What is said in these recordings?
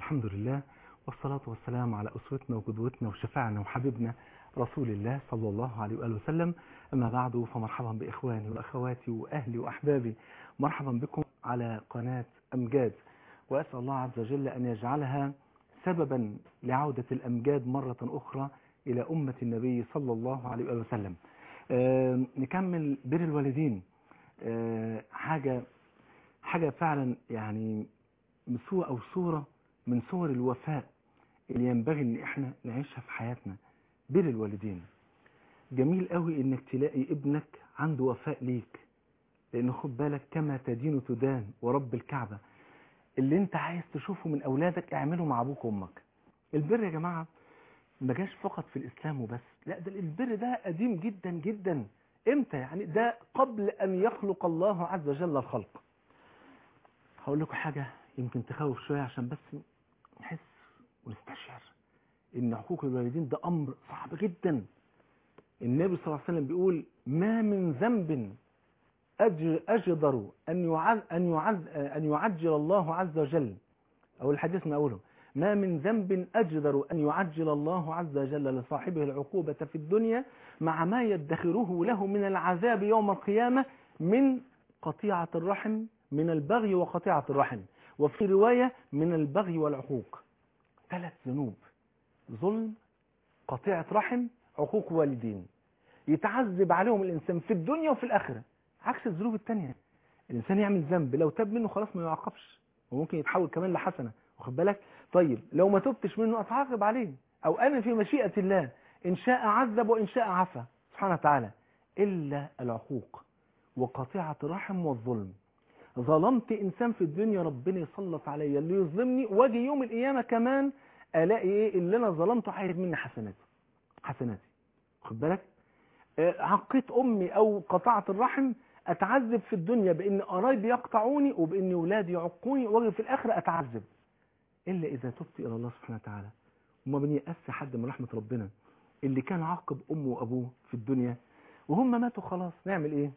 الحمد لله والصلاة والسلام على أسوتنا وقدوتنا وشفاعنا وحبيبنا رسول الله صلى الله عليه وآله وسلم أما بعد فمرحبا بإخواني وأخواتي وأهلي وأحبابي مرحبا بكم على قناة أمجاد وأسأل الله عز وجل أن يجعلها سببا لعودة الأمجاد مرة أخرى إلى أمة النبي صلى الله عليه وآله وسلم آه نكمل بر الوالدين آه حاجة حاجة فعلا يعني مسوء أو صورة من صور الوفاء اللي ينبغي ان احنا نعيشها في حياتنا بر الوالدين جميل قوي انك تلاقي ابنك عنده وفاء ليك لان خد بالك كما تدين تدان ورب الكعبة اللي انت عايز تشوفه من اولادك اعمله مع ابوك وامك البر يا جماعة ما جاش فقط في الاسلام وبس لا ده البر ده قديم جدا جدا امتى يعني ده قبل ان يخلق الله عز وجل الخلق هقول لكم حاجة يمكن تخوف شوية عشان بس نحس ونستشعر ان حقوق الوالدين ده امر صعب جدا النبي صلى الله عليه وسلم بيقول ما من ذنب اجدر ان يعز ان يعز ان يعجل الله عز وجل او الحديث من اوله ما من ذنب اجدر ان يعجل الله عز وجل لصاحبه العقوبة في الدنيا مع ما يدخره له من العذاب يوم القيامة من قطيعة الرحم من البغي وقطيعة الرحم وفي رواية من البغي والعقوق ثلاث ذنوب ظلم قطيعة رحم عقوق والدين يتعذب عليهم الإنسان في الدنيا وفي الآخرة عكس الذنوب التانية الإنسان يعمل ذنب لو تاب منه خلاص ما يعاقبش وممكن يتحول كمان لحسنة واخد بالك طيب لو ما تبتش منه أتعاقب عليه أو أنا في مشيئة الله إن شاء عذب وإن شاء عفى سبحانه وتعالى إلا العقوق وقطيعة الرحم والظلم ظلمت انسان في الدنيا ربنا يسلط عليا اللي يظلمني واجي يوم القيامه كمان الاقي ايه اللي انا ظلمته عايز مني حسناتي حسناتي خد بالك آه عقيت امي او قطعت الرحم اتعذب في الدنيا بان قرايبي يقطعوني وبان ولادي يعقوني واجي في الاخره اتعذب الا اذا تبت الى الله سبحانه وتعالى وما بنيأس حد من رحمه ربنا اللي كان عاقب امه وابوه في الدنيا وهم ماتوا خلاص نعمل ايه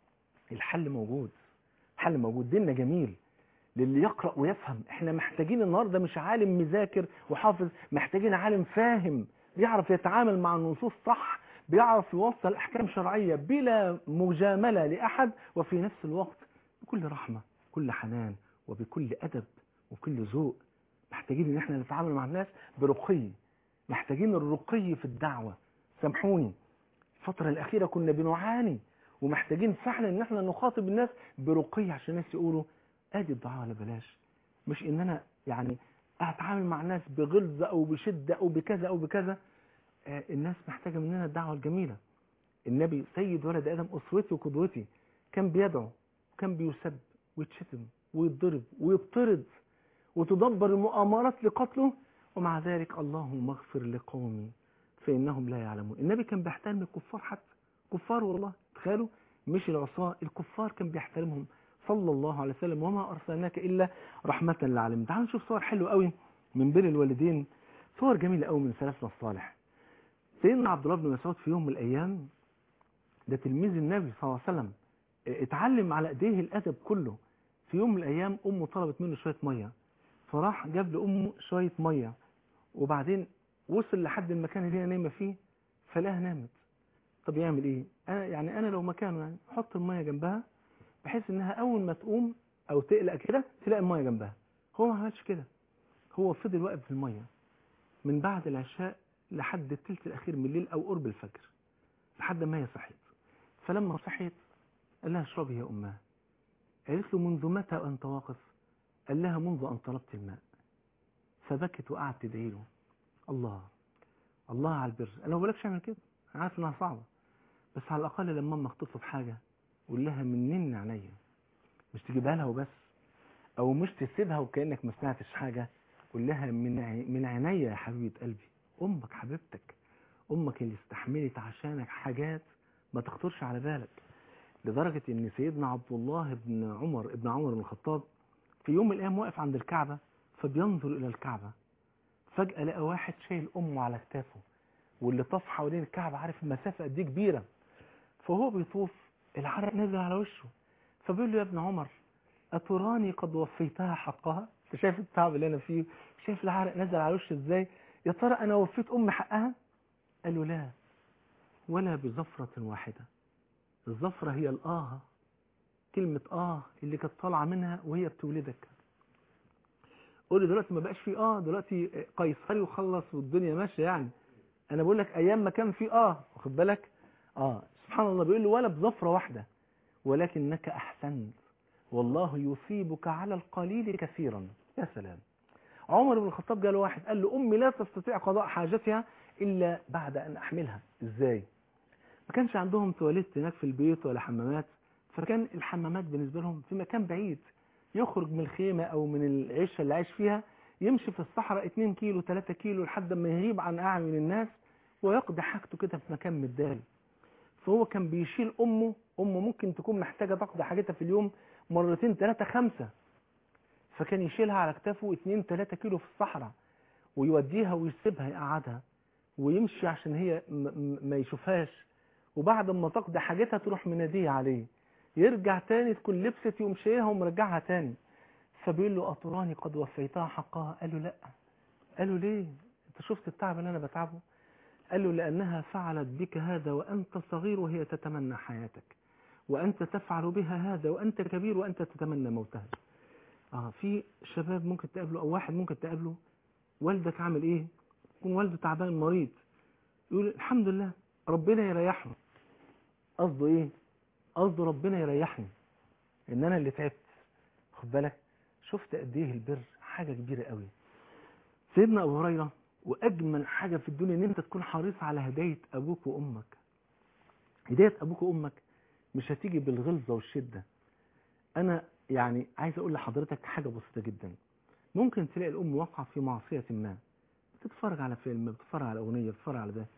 الحل موجود حل موجود ديننا جميل للي يقرأ ويفهم احنا محتاجين النهاردة مش عالم مذاكر وحافظ محتاجين عالم فاهم بيعرف يتعامل مع النصوص صح بيعرف يوصل احكام شرعية بلا مجاملة لأحد وفي نفس الوقت بكل رحمة كل حنان وبكل أدب وبكل ذوق محتاجين ان احنا نتعامل مع الناس برقي محتاجين الرقي في الدعوة سامحوني الفترة الأخيرة كنا بنعاني ومحتاجين فعلا ان احنا نخاطب الناس برقي عشان الناس يقولوا ادي الدعاء ولا بلاش مش ان انا يعني اتعامل مع الناس بغلظه او بشده او بكذا او بكذا آه الناس محتاجه مننا الدعوه الجميله النبي سيد ولد ادم اسوتي وقدوتي كان بيدعو كان بيسب ويتشتم ويتضرب ويطرد وتدبر المؤامرات لقتله ومع ذلك اللهم اغفر لقومي فانهم لا يعلمون النبي كان بيحترم الكفار حتى كفار والله تخيلوا مش العصاة الكفار كان بيحترمهم صلى الله عليه وسلم وما أرسلناك إلا رحمة للعالمين تعالوا نشوف صور حلوة قوي من بر الوالدين صور جميلة قوي من سلفنا الصالح سيدنا عبد الله بن مسعود في يوم من الأيام ده تلميذ النبي صلى الله عليه وسلم اتعلم على ايديه الأدب كله في يوم من الأيام أمه طلبت منه شوية مية فراح جاب لأمه شوية مية وبعدين وصل لحد المكان اللي هي نايمة فيه فلاها نامت طب يعمل ايه انا يعني انا لو مكانه يعني احط الميه جنبها بحيث انها اول ما تقوم او تقلق كده تلاقي الميه جنبها هو ما عملش كده هو فضل واقف في الميه من بعد العشاء لحد الثلث الاخير من الليل او قرب الفجر لحد ما هي صحيت فلما صحيت قال لها اشربي يا امها قالت له منذ متى انت واقف قال لها منذ ان طلبت الماء فبكت وقعدت تدعي له الله الله على البر انا ما بقولكش اعمل كده عارف انها صعبه بس على الاقل لما امك تطلب حاجه قول لها منن عليا مش تجيبها لها وبس او مش تسيبها وكانك ما سمعتش حاجه قول لها من عي... من عينيا يا حبيبه قلبي امك حبيبتك امك اللي استحملت عشانك حاجات ما تخطرش على بالك لدرجه ان سيدنا عبد الله بن عمر ابن عمر بن الخطاب في يوم من الايام واقف عند الكعبه فبينظر الى الكعبه فجاه لقى واحد شايل امه على كتافه واللي طاف حوالين الكعبة عارف المسافة قد ايه كبيرة فهو بيطوف العرق نزل على وشه فبيقول له يا ابن عمر أتراني قد وفيتها حقها انت شايف التعب اللي انا فيه شايف العرق نزل على وشه ازاي يا ترى انا وفيت ام حقها قال له لا ولا بزفرة واحدة الزفرة هي الآه كلمة آه اللي كانت طالعة منها وهي بتولدك قول لي دلوقتي ما بقاش في آه دلوقتي قيصري وخلص والدنيا ماشية يعني أنا بقول لك أيام ما كان في آه واخد بالك آه سبحان الله بيقول له ولا بزفرة واحدة ولكنك أحسنت والله يصيبك على القليل كثيرا يا سلام عمر بن الخطاب قال واحد قال له أمي لا تستطيع قضاء حاجتها إلا بعد أن أحملها إزاي ما كانش عندهم تواليت هناك في البيت ولا حمامات فكان الحمامات بالنسبة لهم في مكان بعيد يخرج من الخيمة أو من العيشة اللي عايش فيها يمشي في الصحراء 2 كيلو 3 كيلو لحد ما يغيب عن أعين الناس ويقضي حاجته كده في مكان متداري فهو كان بيشيل أمه أمه ممكن تكون محتاجة تقضي حاجتها في اليوم مرتين ثلاثة خمسة فكان يشيلها على كتافه 2 3 كيلو في الصحراء ويوديها ويسيبها يقعدها ويمشي عشان هي ما يشوفهاش وبعد ما تقضي حاجتها تروح مناديه عليه يرجع تاني تكون لبست يقوم شايلها ومرجعها تاني فبيقول له أطراني قد وفيتها حقها قال له لا قال له ليه انت شفت التعب اللي انا بتعبه قال له لأنها فعلت بك هذا وأنت صغير وهي تتمنى حياتك وأنت تفعل بها هذا وأنت كبير وأنت تتمنى موتها آه في شباب ممكن تقابله أو واحد ممكن تقابله والدك عامل إيه يكون والده تعبان مريض يقول الحمد لله ربنا يريحه قصده إيه قصده ربنا يريحني إن أنا اللي تعبت خد بالك شفت قد إيه البر حاجة كبيرة قوي سيدنا أبو هريرة وأجمل حاجة في الدنيا إن أنت تكون حريص على هداية أبوك وأمك هداية أبوك وأمك مش هتيجي بالغلظة والشدة أنا يعني عايز أقول لحضرتك حاجة بسيطة جدا ممكن تلاقي الأم واقعة في معصية ما بتتفرج على فيلم بتتفرج على أغنية بتتفرج على ده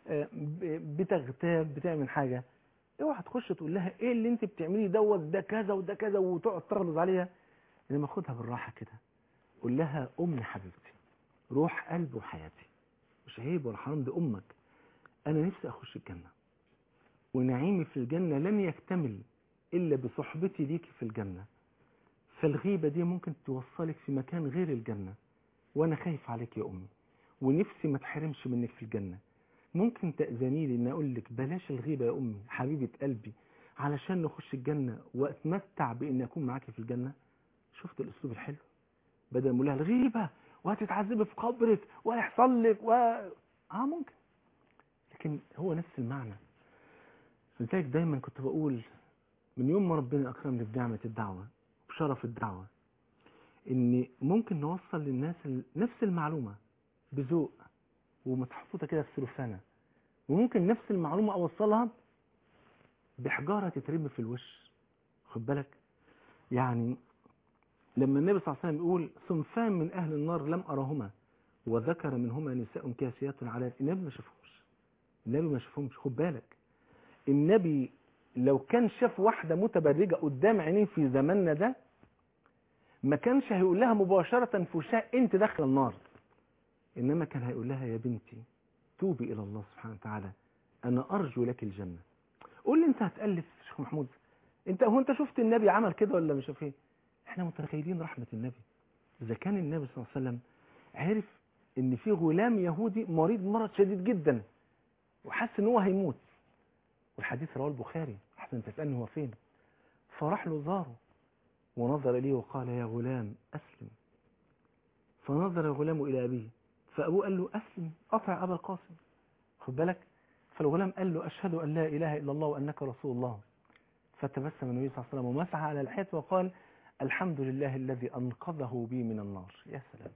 بتغتاب بتعمل حاجة اوعى تخش تقول لها ايه اللي انت بتعمليه دوت ده كذا وده كذا وتقعد تغلظ عليها انما خدها بالراحة كده قول لها أمي حبيبتي روح قلبي وحياتي مش عيب ولا حرام دي أمك أنا نفسي أخش الجنة ونعيمي في الجنة لن يكتمل إلا بصحبتي ليكي في الجنة فالغيبة دي ممكن توصلك في مكان غير الجنة وأنا خايف عليك يا أمي ونفسي ما تحرمش منك في الجنة ممكن تأذني لي إن أقول لك بلاش الغيبة يا أمي حبيبة قلبي علشان نخش الجنة وأتمتع بإني أكون معاكي في الجنة شفت الأسلوب الحلو بدل ما لها الغيبة وهتتعذبي في قبرك وهيحصل لك و... اه ممكن لكن هو نفس المعنى لذلك دايما كنت بقول من يوم ما ربنا اكرمني بنعمه الدعوه بشرف الدعوه ان ممكن نوصل للناس نفس المعلومه بذوق ومتحفوظه كده في سلوفانه وممكن نفس المعلومه اوصلها بحجاره تترمي في الوش خد بالك يعني لما النبي صلى الله عليه وسلم يقول صنفان من أهل النار لم أرهما وذكر منهما نساء كاسيات على النبي ما شافهمش النبي ما شافهمش خد بالك النبي لو كان شاف واحدة متبرجة قدام عينيه في زماننا ده ما كانش هيقول لها مباشرة في وشها انت داخل النار انما كان هيقول لها يا بنتي توبي الى الله سبحانه وتعالى انا ارجو لك الجنة قول لي انت هتألف شيخ محمود انت هو انت شفت النبي عمل كده ولا مش شايف ايه احنا متخيلين رحمة النبي اذا كان النبي صلى الله عليه وسلم عرف ان في غلام يهودي مريض مرض شديد جدا وحس ان هو هيموت والحديث رواه البخاري احسن تسألني هو فين فراح له زاره ونظر اليه وقال يا غلام اسلم فنظر الغلام الى ابيه فابوه قال له اسلم اطع ابا القاسم خد بالك فالغلام قال له اشهد ان لا اله الا الله وانك رسول الله فتبسم النبي صلى الله عليه وسلم ومسح على لحيته وقال الحمد لله الذي أنقذه بي من النار يا سلام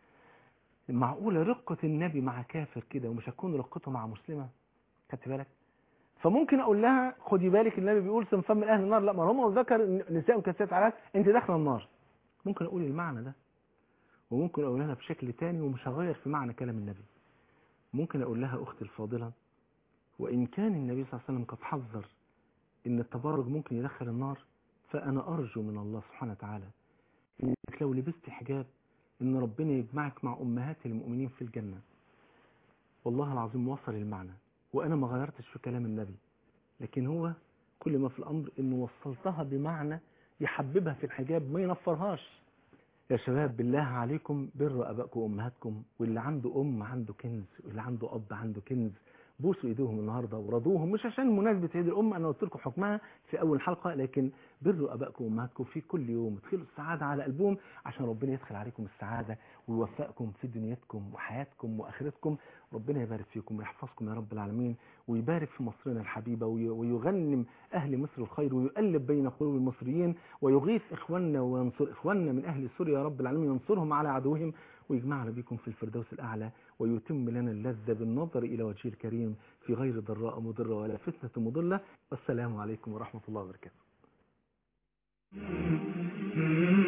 معقولة رقة النبي مع كافر كده ومش هتكون رقته مع مسلمة خدت بالك فممكن أقول لها خدي بالك النبي بيقول صنفان من أهل النار لا ما هم ذكر نساء كاسات على أنت داخله النار ممكن أقول المعنى ده وممكن أقول لها بشكل تاني ومش هغير في معنى كلام النبي ممكن أقول لها أختي الفاضلة وإن كان النبي صلى الله عليه وسلم قد حذر إن التبرج ممكن يدخل النار فأنا أرجو من الله سبحانه وتعالى إنك لو لبست حجاب إن ربنا يجمعك مع أمهات المؤمنين في الجنة والله العظيم وصل المعنى وأنا ما غيرتش في كلام النبي لكن هو كل ما في الأمر إنه وصلتها بمعنى يحببها في الحجاب ما ينفرهاش يا شباب بالله عليكم بروا ابائكم وامهاتكم واللي عنده ام عنده كنز واللي عنده اب عنده كنز بوسوا ايديهم النهارده ورضوهم مش عشان مناسبه عيد الام انا قلت لكم حكمها في اول حلقه لكن بروا ابائكم وامهاتكم في كل يوم ادخلوا السعاده على قلبهم عشان ربنا يدخل عليكم السعاده ويوفقكم في دنيتكم وحياتكم واخرتكم ربنا يبارك فيكم ويحفظكم يا رب العالمين ويبارك في مصرنا الحبيبه وي- ويغنم اهل مصر الخير ويؤلف بين قلوب المصريين ويغيث اخواننا وينصر اخواننا من اهل سوريا يا رب العالمين ينصرهم على عدوهم ويجمعنا بكم في الفردوس الاعلى ويتم لنا اللذة بالنظر إلى وجهه الكريم في غير ضراء مضرة ولا فتنة مضلة والسلام عليكم ورحمة الله وبركاته